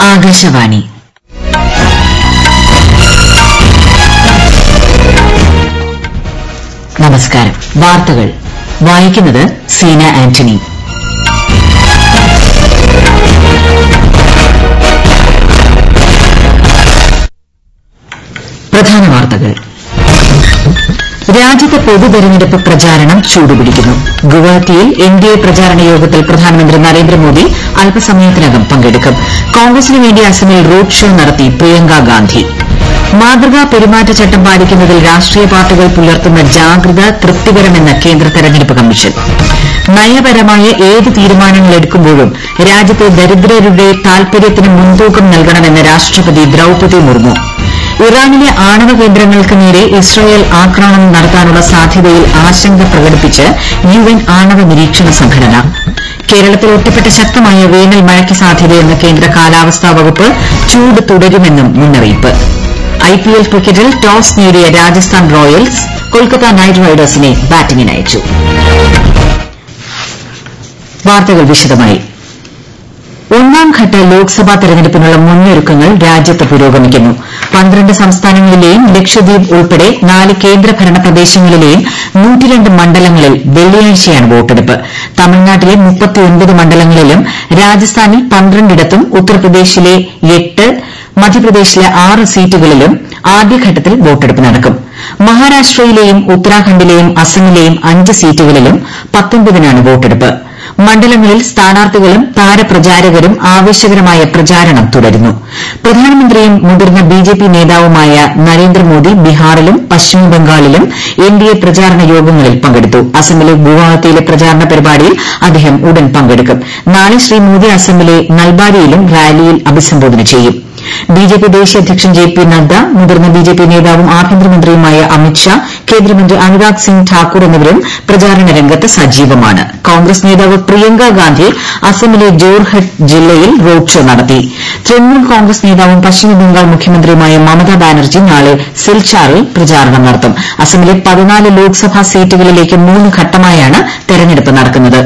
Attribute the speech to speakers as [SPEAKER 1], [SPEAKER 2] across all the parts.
[SPEAKER 1] ആകാശവാണി നമസ്കാരം വാർത്തകൾ വായിക്കുന്നത് സീന ആന്റണി പ്രധാന വാർത്തകൾ രാജ്യത്തെ പൊതുതെരഞ്ഞെടുപ്പ് പ്രചാരണം ചൂടുപിടിക്കുന്നു ഗുവാഹത്തിയിൽ എൻഡിഎ പ്രചാരണ യോഗത്തിൽ പ്രധാനമന്ത്രി നരേന്ദ്രമോദി അല്പസമയത്തിനകം പങ്കെടുക്കും കോൺഗ്രസിന് വേണ്ടി അസമിൽ റോഡ് ഷോ നടത്തി പ്രിയങ്ക ഗാന്ധി മാതൃകാ പെരുമാറ്റച്ചട്ടം പാലിക്കുന്നതിൽ രാഷ്ട്രീയ പാർട്ടികൾ പുലർത്തുന്ന ജാഗ്രത തൃപ്തികരമെന്ന് കേന്ദ്ര തെരഞ്ഞെടുപ്പ് കമ്മീഷൻ നയപരമായ ഏത് തീരുമാനങ്ങൾ എടുക്കുമ്പോഴും രാജ്യത്തെ ദരിദ്രരുടെ താൽപര്യത്തിന് മുൻതൂക്കം നൽകണമെന്ന് രാഷ്ട്രപതി ദ്രൌപദി മുർമു ഇറാനിലെ ആണവ കേന്ദ്രങ്ങൾക്ക് നേരെ ഇസ്രായേൽ ആക്രമണം നടത്താനുള്ള സാധ്യതയിൽ ആശങ്ക പ്രകടിപ്പിച്ച് യുഎൻ ആണവ നിരീക്ഷണ സംഘടന കേരളത്തിൽ ഒറ്റപ്പെട്ട ശക്തമായ വേനൽ മഴയ്ക്ക് സാധ്യതയെന്ന് കേന്ദ്ര കാലാവസ്ഥാ വകുപ്പ് ചൂട് തുടരുമെന്നും മുന്നറിയിപ്പ് ഐപിഎൽ ക്രിക്കറ്റിൽ ടോസ് നേടിയ രാജസ്ഥാൻ റോയൽസ് കൊൽക്കത്ത നൈറ്റ് റൈഡേഴ്സിനെ ബാറ്റിംഗിനയച്ചു വാർത്തകൾ വിശദമായി ഒന്നാംഘട്ട ലോക്സഭാ തെരഞ്ഞെടുപ്പിനുള്ള മുന്നൊരുക്കങ്ങൾ രാജ്യത്ത് പുരോഗമിക്കുന്നു പന്ത്രണ്ട് സംസ്ഥാനങ്ങളിലെയും ലക്ഷദ്വീപ് ഉൾപ്പെടെ നാല് കേന്ദ്രഭരണ പ്രദേശങ്ങളിലെയും മണ്ഡലങ്ങളിൽ വെള്ളിയാഴ്ചയാണ് വോട്ടെടുപ്പ് തമിഴ്നാട്ടിലെ മണ്ഡലങ്ങളിലും രാജസ്ഥാനിൽ പന്ത്രണ്ടിടത്തും ഉത്തർപ്രദേശിലെ എട്ട് മധ്യപ്രദേശിലെ ആറ് സീറ്റുകളിലും ആദ്യഘട്ടത്തിൽ വോട്ടെടുപ്പ് നടക്കും മഹാരാഷ്ട്രയിലെയും ഉത്തരാഖണ്ഡിലെയും അസമിലെയും അഞ്ച് സീറ്റുകളിലും പത്തൊൻപതിനാണ് വോട്ടെടുപ്പ് മണ്ഡലങ്ങളിൽ സ്ഥാനാർത്ഥികളും താരപ്രചാരകരും ആവേശകരമായ പ്രചാരണം തുടരുന്നു പ്രധാനമന്ത്രിയും മുതിർന്ന ബിജെപി നേതാവുമായ നരേന്ദ്രമോദി ബീഹാറിലും പശ്ചിമബംഗാളിലും എൻഡിഎ പ്രചാരണ യോഗങ്ങളിൽ പങ്കെടുത്തു അസമിലെ ഗുവാഹത്തിയിലെ പ്രചാരണ പരിപാടിയിൽ അദ്ദേഹം ഉടൻ പങ്കെടുക്കും നാളെ ശ്രീ മോദി അസമിലെ നൽബാരിയിലും റാലിയിൽ അഭിസംബോധന ചെയ്യും ബിജെപി ദേശീയ അധ്യക്ഷൻ ജെ പി നദ്ദ മുതിർന്ന ബിജെപി നേതാവും ആഭ്യന്തരമന്ത്രിയുമായ അമിത്ഷാ കേന്ദ്രമന്ത്രി അനുരാഗ് സിംഗ് ഠാക്കൂർ എന്നിവരും പ്രചാരണ രംഗത്ത് സജീവമാണ് കോൺഗ്രസ് നേതാവ് പ്രിയങ്ക ഗാന്ധി അസമിലെ ജോർഹട്ട് ജില്ലയിൽ റോഡ് ഷോ നടത്തി തൃണമൂൽ കോൺഗ്രസ് നേതാവും പശ്ചിമബംഗാൾ മുഖ്യമന്ത്രിയുമായ മമതാ ബാനർജി നാളെ സിൽച്ചാറിൽ പ്രചാരണം നടത്തും അസമിലെ പതിനാല് ലോക്സഭാ സീറ്റുകളിലേക്ക് മൂന്ന് ഘട്ടമായാണ് തെരഞ്ഞെടുപ്പ് നടക്കുന്നത്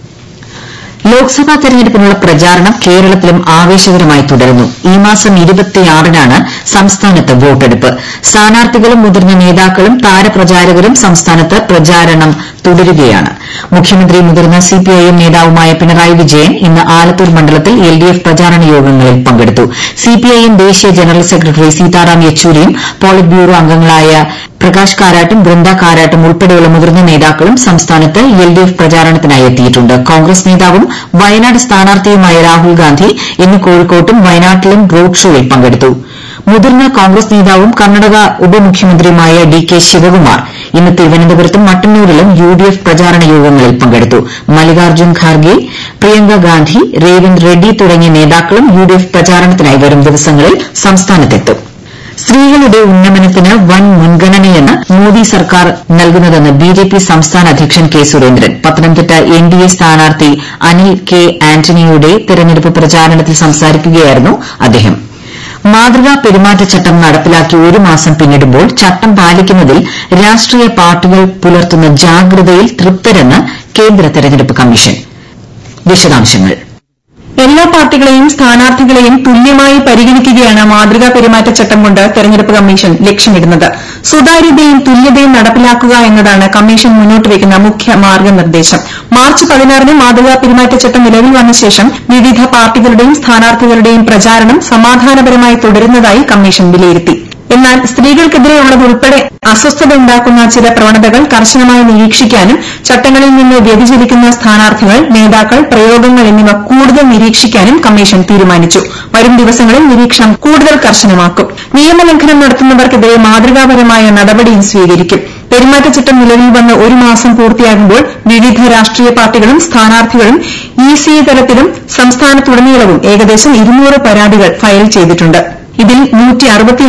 [SPEAKER 1] ലോക്സഭാ തെരഞ്ഞെടുപ്പിനുള്ള പ്രചാരണം കേരളത്തിലും ആവേശകരമായി തുടരുന്നു ഈ മാസം നാണ് സംസ്ഥാനത്ത് വോട്ടെടുപ്പ് സ്ഥാനാർത്ഥികളും മുതിർന്ന നേതാക്കളും താരപ്രചാരകരും സംസ്ഥാനത്ത് പ്രചാരണം തുടരുകയാണ് മുഖ്യമന്ത്രി മുതിർന്ന സിപിഐഎം നേതാവുമായ പിണറായി വിജയൻ ഇന്ന് ആലത്തൂർ മണ്ഡലത്തിൽ എൽഡിഎഫ് പ്രചാരണ യോഗങ്ങളിൽ പങ്കെടുത്തു സിപിഐഎം ദേശീയ ജനറൽ സെക്രട്ടറി സീതാറാം യെച്ചൂരിയും പോളിറ്റ് ബ്യൂറോ അംഗങ്ങളായ പ്രകാശ് കാരാട്ടും ബൃന്ദ കാരാട്ടും ഉൾപ്പെടെയുള്ള മുതിർന്ന നേതാക്കളും സംസ്ഥാനത്ത് എൽഡിഎഫ് പ്രചാരണത്തിനായി എത്തിയിട്ടുണ്ട് കോൺഗ്രസ് നേതാവും വയനാട് സ്ഥാനാർത്ഥിയുമായ രാഹുൽ ഗാന്ധി ഇന്ന് കോഴിക്കോട്ടും വയനാട്ടിലും റോഡ് ഷോയിൽ പങ്കെടുത്തു മുതിർന്ന കോൺഗ്രസ് നേതാവും കർണാടക ഉപമുഖ്യമന്ത്രിയുമായ ഡി കെ ശിവകുമാർ ഇന്ന് തിരുവനന്തപുരത്തും മട്ടന്നൂരിലും യുഡിഎഫ് പ്രചാരണ യോഗങ്ങളിൽ പങ്കെടുത്തു മല്ലികാർജ്ജുൻ ഖാർഗെ പ്രിയങ്ക ഗാന്ധി രേവന്ത് റെഡ്ഡി തുടങ്ങിയ നേതാക്കളും യുഡിഎഫ് പ്രചാരണത്തിനായി വരും ദിവസങ്ങളിൽ സംസ്ഥാനത്തെത്തും സ്ത്രീകളുടെ ഉന്നമനത്തിന് വൻ മുൻഗണനയാണ് മോദി സർക്കാർ നൽകുന്നതെന്ന് ബിജെപി സംസ്ഥാന അധ്യക്ഷൻ കെ സുരേന്ദ്രൻ പത്തനംതിട്ട എൻഡിഎ സ്ഥാനാർത്ഥി അനിൽ കെ ആന്റണിയുടെ തെരഞ്ഞെടുപ്പ് പ്രചാരണത്തിൽ സംസാരിക്കുകയായിരുന്നു അദ്ദേഹം മാതൃകാ പെരുമാറ്റച്ചട്ടം നടപ്പിലാക്കി ഒരു മാസം പിന്നിടുമ്പോൾ ചട്ടം പാലിക്കുന്നതിൽ രാഷ്ട്രീയ പാർട്ടികൾ പുലർത്തുന്ന ജാഗ്രതയിൽ തൃപ്തരെന്ന് കേന്ദ്ര തെരഞ്ഞെടുപ്പ് കമ്മീഷൻ വിശദാംശങ്ങൾ
[SPEAKER 2] എല്ലാ പാർട്ടികളെയും സ്ഥാനാർത്ഥികളെയും തുല്യമായി പരിഗണിക്കുകയാണ് മാതൃകാ പെരുമാറ്റച്ചട്ടം കൊണ്ട് തെരഞ്ഞെടുപ്പ് കമ്മീഷൻ ലക്ഷ്യമിടുന്നത് സുതാര്യതയും തുല്യതയും നടപ്പിലാക്കുക എന്നതാണ് കമ്മീഷൻ മുന്നോട്ട് വയ്ക്കുന്ന മുഖ്യ മാർഗ്ഗനിർദ്ദേശം മാർച്ച് പതിനാറിന് മാതൃകാ പെരുമാറ്റച്ചട്ടം നിലവിൽ വന്ന ശേഷം വിവിധ പാർട്ടികളുടെയും സ്ഥാനാർത്ഥികളുടെയും പ്രചാരണം സമാധാനപരമായി തുടരുന്നതായി കമ്മീഷൻ വിലയിരുത്തി എന്നാൽ സ്ത്രീകൾക്കെതിരെയുള്ളതുൾപ്പെടെ അസ്വസ്ഥത ഉണ്ടാക്കുന്ന ചില പ്രവണതകൾ കർശനമായി നിരീക്ഷിക്കാനും ചട്ടങ്ങളിൽ നിന്ന് വ്യതിചലിക്കുന്ന സ്ഥാനാർത്ഥികൾ നേതാക്കൾ പ്രയോഗങ്ങൾ എന്നിവ കൂടുതൽ നിരീക്ഷിക്കാനും കമ്മീഷൻ തീരുമാനിച്ചു വരും ദിവസങ്ങളിൽ നിരീക്ഷണം കൂടുതൽ കർശനമാക്കും നിയമലംഘനം നടത്തുന്നവർക്കെതിരെ മാതൃകാപരമായ നടപടിയും സ്വീകരിക്കും പെരുമാറ്റച്ചട്ടം നിലവിൽ വന്ന് ഒരു മാസം പൂർത്തിയാകുമ്പോൾ വിവിധ രാഷ്ട്രീയ പാർട്ടികളും സ്ഥാനാർത്ഥികളും ഇസിഐ തലത്തിലും സംസ്ഥാനത്തുടനീളവും ഏകദേശം ഇരുന്നൂറ് പരാതികൾ ഫയൽ ചെയ്തിട്ടുണ്ട് ഇതിൽ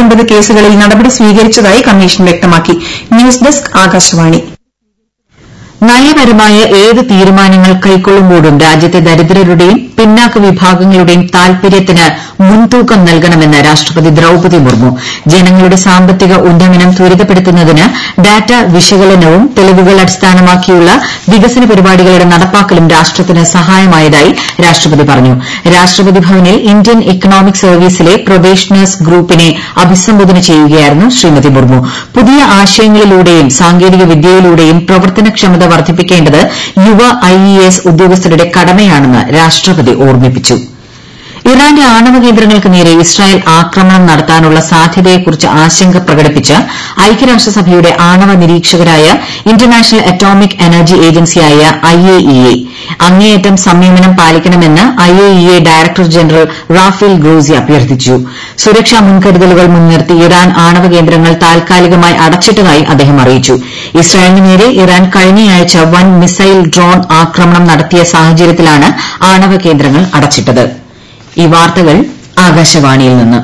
[SPEAKER 2] കേസുകളിൽ നടപടി സ്വീകരിച്ചതായി കമ്മീഷൻ വ്യക്തമാക്കി ന്യൂസ് ഡെസ്ക് ആകാശവാണി
[SPEAKER 1] നയപരമായ ഏത് തീരുമാനങ്ങൾ കൈക്കൊള്ളുമ്പോഴും രാജ്യത്തെ ദരിദ്രരുടെയും പിന്നാക്ക വിഭാഗങ്ങളുടെയും താൽപര്യത്തിന് മുൻതൂക്കം നൽകണമെന്ന് രാഷ്ട്രപതി ദ്രൌപതി മുർമു ജനങ്ങളുടെ സാമ്പത്തിക ഉന്നമനം ത്വരിതപ്പെടുത്തുന്നതിന് ഡാറ്റ വിശകലനവും തെളിവുകൾ അടിസ്ഥാനമാക്കിയുള്ള വികസന പരിപാടികളുടെ നടപ്പാക്കലും രാഷ്ട്രത്തിന് സഹായമായതായി രാഷ്ട്രപതി പറഞ്ഞു രാഷ്ട്രപതി ഭവനിൽ ഇന്ത്യൻ എക്കണോമിക് സർവീസിലെ പ്രൊബേഷണേഴ്സ് ഗ്രൂപ്പിനെ അഭിസംബോധന ചെയ്യുകയായിരുന്നു ശ്രീമതി മുർമു പുതിയ ആശയങ്ങളിലൂടെയും സാങ്കേതിക വിദ്യയിലൂടെയും പ്രവർത്തനക്ഷമത വർദ്ധിപ്പിക്കേണ്ടത് യുവ ഐഇഎസ് ഉദ്യോഗസ്ഥരുടെ കടമയാണെന്ന് രാഷ്ട്രപതി ഓർമ്മിപ്പിച്ചു ഇറാന്റെ ആണവ കേന്ദ്രങ്ങൾക്ക് നേരെ ഇസ്രായേൽ ആക്രമണം നടത്താനുള്ള സാധ്യതയെക്കുറിച്ച് ആശങ്ക പ്രകടിപ്പിച്ച് ഐക്യരാഷ്ട്രസഭയുടെ ആണവ നിരീക്ഷകരായ ഇന്റർനാഷണൽ അറ്റോമിക് എനർജി ഏജൻസിയായ ഐഎഇഎ അങ്ങേയറ്റം സംയമനം പാലിക്കണമെന്ന് IAEA director general Rafael Grossi അഭ്യർത്ഥിച്ചു സുരക്ഷാ മുൻകരുതലുകൾ മുൻനിർത്തി ഇറാൻ ആണവ കേന്ദ്രങ്ങൾ താൽക്കാലികമായി അടച്ചിട്ടതായി അദ്ദേഹം അറിയിച്ചു ഇസ്രായേലിന് നേരെ ഇറാൻ കഴിഞ്ഞയാഴ്ച വൻ മിസൈൽ ഡ്രോൺ ആക്രമണം നടത്തിയ സാഹചര്യത്തിലാണ് ആണവ കേന്ദ്രങ്ങൾ അടച്ചിട്ടത് ഈ വാർത്തകൾ ആകാശവാണിയിൽ നിന്ന്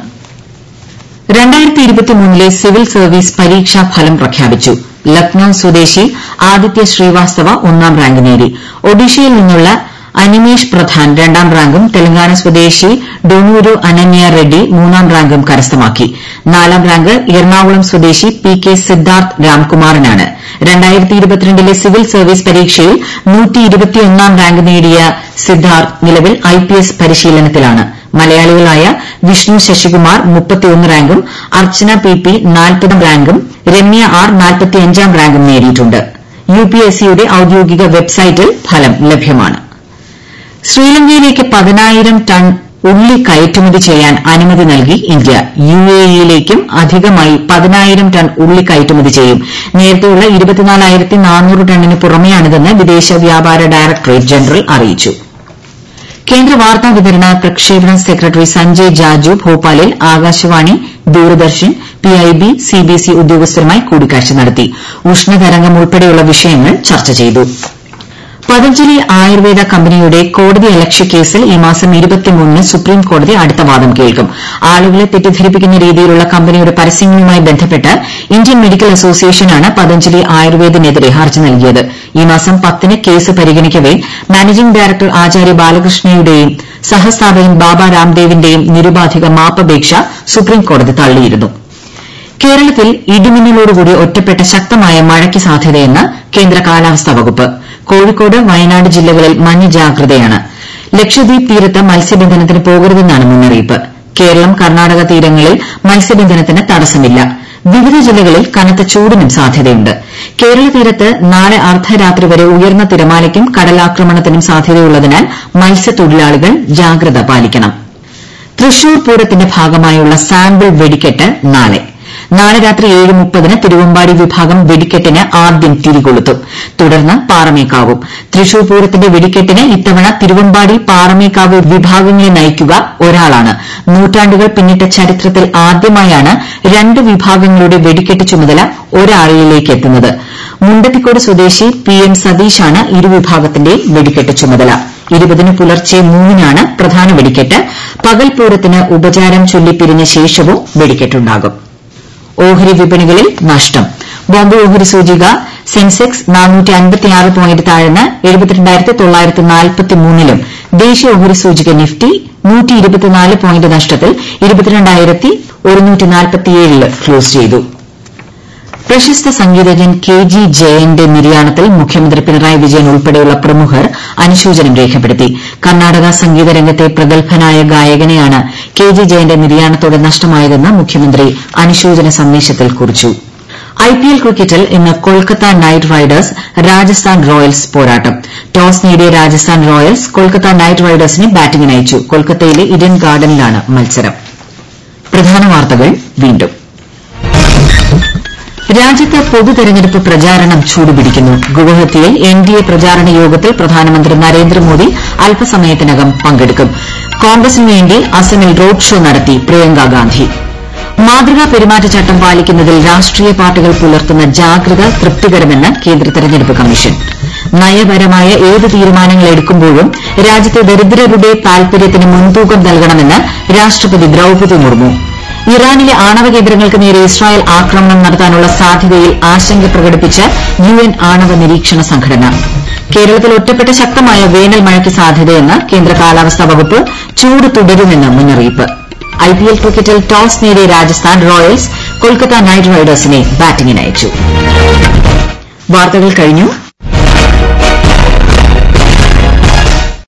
[SPEAKER 1] ലെ സിവിൽ സർവീസ് പരീക്ഷാ ഫലം പ്രഖ്യാപിച്ചു ലക്നൌ സ്വദേശി ആദിത്യ ശ്രീവാസ്തവ ഒന്നാം റാങ്ക് നേടി ഒഡീഷയിൽ നിന്നുള്ള അനിമേഷ് പ്രധാൻ രണ്ടാം റാങ്കും തെലങ്കാന സ്വദേശി ഡൊണൂരു അനന്യ റെഡ്ഡി മൂന്നാം റാങ്കും കരസ്ഥമാക്കി നാലാം റാങ്ക് എറണാകുളം സ്വദേശി പി കെ സിദ്ധാർത്ഥ് രാംകുമാറിനാണ് ലെ സിവിൽ സർവീസ് പരീക്ഷയിൽ റാങ്ക് നേടിയ സിദ്ധാർത്ഥ് നിലവിൽ ഐപിഎസ് പരിശീലനത്തിലാണ് മലയാളികളായ വിഷ്ണു ശശികുമാർ റാങ്കും അർച്ചന പി പി നാൽപ്പതാം റാങ്കും രമ്യ ആർ നാൽപ്പത്തിയഞ്ചാം റാങ്കും നേടിയിട്ടുണ്ട് യുപിഎസ്സിയുടെ ഔദ്യോഗിക വെബ്സൈറ്റിൽ ഫലം ലഭ്യമാണ് ശ്രീലങ്കയിലേക്ക് പതിനായിരം ടൺ ഉള്ളി കയറ്റുമതി ചെയ്യാൻ അനുമതി നൽകി ഇന്ത്യ യുഎഇയിലേക്കും അധികമായി പതിനായിരം ടൺ ഉള്ളി കയറ്റുമതി ചെയ്യും നേരത്തെയുള്ള ടണ്ണിന് പുറമെയാണിതെന്ന് വിദേശ വ്യാപാര ഡയറക്ടറേറ്റ് ജനറൽ അറിയിച്ചു കേന്ദ്ര വാർത്താ വിതരണ പ്രക്ഷേപണ സെക്രട്ടറി സഞ്ജയ് ജാജു ഭോപ്പാലിൽ ആകാശവാണി ദൂരദർശൻ പിഐബി സിബിഎസ്ഇ ഉദ്യോഗസ്ഥരുമായി കൂടിക്കാഴ്ച നടത്തി ഉഷ്ണതരംഗം ഉൾപ്പെടെയുള്ള വിഷയങ്ങൾ ചർച്ച ചെയ്തു പതഞ്ജലി ആയുർവേദ കമ്പനിയുടെ കോടതിയലക്ഷ്യ കേസിൽ ഈ മാസം ന് സുപ്രീം കോടതി അടുത്ത വാദം കേൾക്കും ആളുകളെ തെറ്റിദ്ധരിപ്പിക്കുന്ന രീതിയിലുള്ള കമ്പനിയുടെ പരസ്യങ്ങളുമായി ബന്ധപ്പെട്ട് ഇന്ത്യൻ മെഡിക്കൽ അസോസിയേഷനാണ് പതഞ്ജലി ആയുർവേദിനെതിരെ ഹർജി നൽകിയത് ഈ മാസം പത്തിന് കേസ് പരിഗണിക്കവെ മാനേജിംഗ് ഡയറക്ടർ ആചാര്യ ബാലകൃഷ്ണയുടെയും സഹസ്ഥാപകൻ ബാബ രാംദേവിന്റെയും നിരുപാധിക മാപ്പപേക്ഷ സുപ്രീം കോടതി തള്ളിയിരുന്നു കേരളത്തിൽ ഇടിമിന്നലോടുകൂടി ഒറ്റപ്പെട്ട ശക്തമായ മഴയ്ക്ക് സാധ്യതയെന്ന് കേന്ദ്ര കാലാവസ്ഥാ വകുപ്പ് കോഴിക്കോട് വയനാട് ജില്ലകളിൽ മഞ്ഞ ജാഗ്രതയാണ് ലക്ഷദ്വീപ് തീരത്ത് മത്സ്യബന്ധനത്തിന് പോകരുതെന്നാണ് മുന്നറിയിപ്പ് കേരളം കർണാടക തീരങ്ങളിൽ മത്സ്യബന്ധനത്തിന് തടസ്സമില്ല വിവിധ ജില്ലകളിൽ കനത്ത ചൂടിനും സാധ്യതയുണ്ട് കേരള തീരത്ത് നാളെ അർദ്ധരാത്രി വരെ ഉയർന്ന തിരമാലയ്ക്കും കടലാക്രമണത്തിനും സാധ്യതയുള്ളതിനാൽ മത്സ്യത്തൊഴിലാളികൾ ജാഗ്രത പാലിക്കണം തൃശൂർ പൂരത്തിന്റെ ഭാഗമായുള്ള സാമ്പിൾ വെടിക്കെട്ട് നാളെ നാളെ രാത്രി ഏഴ് മുപ്പതിന് തിരുവമ്പാടി വിഭാഗം വെടിക്കെട്ടിന് ആദ്യം തിരികൊളുത്തും തുടർന്ന് പാറമേക്കാവും തൃശൂർ പൂരത്തിന്റെ വെടിക്കെട്ടിന് ഇത്തവണ തിരുവമ്പാടി പാറമേക്കാവ് വിഭാഗങ്ങളെ നയിക്കുക ഒരാളാണ് നൂറ്റാണ്ടുകൾ പിന്നിട്ട ചരിത്രത്തിൽ ആദ്യമായാണ് രണ്ട് വിഭാഗങ്ങളുടെ വെടിക്കെട്ട് ചുമതല ഒരാളിലേക്ക് എത്തുന്നത് മുണ്ടത്തിക്കോട് സ്വദേശി പി എം സതീഷാണ് ഇരുവിഭാഗത്തിന്റെയും വെടിക്കെട്ട് ചുമതല ഇരുപതിന് പുലർച്ചെ മൂന്നിനാണ് പ്രധാന വെടിക്കെട്ട് പകൽ പൂരത്തിന് ഉപചാരം ചൊല്ലിപ്പിരിഞ്ഞ ശേഷവും വെടിക്കെട്ടുണ്ടാകും ഓഹരി വിപണികളിൽ നഷ്ടം ബോംബെ ഓഹരി സൂചിക സെൻസെക്സ് പോയിന്റ് താഴ്ന്ന് ലും ദേശീയ ഓഹരി സൂചിക നിഫ്റ്റി പോയിന്റ് നഷ്ടത്തിൽ ല് ക്ലോസ് ചെയ്തു പ്രശസ്ത സംഗീതജ്ഞൻ കെ ജി ജയന്റെ നിര്യാണത്തിൽ മുഖ്യമന്ത്രി പിണറായി വിജയൻ ഉൾപ്പെടെയുള്ള പ്രമുഖർ അനുശോചനം രേഖപ്പെടുത്തി കർണാടക സംഗീത രംഗത്തെ പ്രഗത്ഭനായ ഗായകനെയാണ് കെ ജി ജയന്റെ നിര്യാണത്തോടെ നഷ്ടമായതെന്ന് മുഖ്യമന്ത്രി അനുശോചന സന്ദേശത്തിൽ കുറിച്ചു ഐപിഎൽ ക്രിക്കറ്റിൽ ഇന്ന് Kolkata Knight Riders Rajasthan Royals പോരാട്ടം ടോസ് നേടിയ രാജസ്ഥാൻ റോയൽസ് കൊൽക്കത്ത നൈറ്റ് റൈഡേഴ്സിനെ ബാറ്റിംഗിന് അയച്ചു കൊൽക്കത്തയിലെ ഇഡൻ ഗാർഡനിലാണ് മത്സരം പ്രധാന വാർത്തകൾ വീണ്ടും രാജ്യത്ത് പൊതുതെരഞ്ഞെടുപ്പ് പ്രചാരണം ചൂടുപിടിക്കുന്നു ഗുവാഹത്തിയിൽ എൻഡിഎ പ്രചാരണ യോഗത്തിൽ പ്രധാനമന്ത്രി നരേന്ദ്രമോദി അല്പസമയത്തിനകം പങ്കെടുക്കും കോൺഗ്രസിന് വേണ്ടി അസമിൽ റോഡ് ഷോ നടത്തി പ്രിയങ്ക ഗാന്ധി മാതൃകാ പെരുമാറ്റച്ചട്ടം പാലിക്കുന്നതിൽ രാഷ്ട്രീയ പാർട്ടികൾ പുലർത്തുന്ന ജാഗ്രത തൃപ്തികരമെന്ന് കേന്ദ്ര തെരഞ്ഞെടുപ്പ് കമ്മീഷൻ നയപരമായ ഏത് തീരുമാനങ്ങൾ എടുക്കുമ്പോഴും രാജ്യത്തെ ദരിദ്രരുടെ താൽപര്യത്തിന് മുൻതൂക്കം നൽകണമെന്ന് രാഷ്ട്രപതി ദ്രൌപദി മുർമു ഇറാനിലെ ആണവ കേന്ദ്രങ്ങൾക്ക് നേരെ ഇസ്രായേൽ ആക്രമണം നടത്താനുള്ള സാധ്യതയിൽ ആശങ്ക പ്രകടിപ്പിച്ച് യു എൻ ആണവ നിരീക്ഷണ സംഘടന കേരളത്തിൽ ഒറ്റപ്പെട്ട ശക്തമായ വേനൽ മഴയ്ക്ക് സാധ്യതയെന്ന് കേന്ദ്ര കാലാവസ്ഥാ വകുപ്പ് ചൂട് തുടരുമെന്ന് മുന്നറിയിപ്പ് ഐപിഎൽ ക്രിക്കറ്റിൽ ടോസ് നേടിയ രാജസ്ഥാൻ റോയൽസ് കൊൽക്കത്ത നൈറ്റ് റൈഡേഴ്സിനെ ബാറ്റിംഗിനയച്ചു വാർത്തകൾ കഴിഞ്ഞു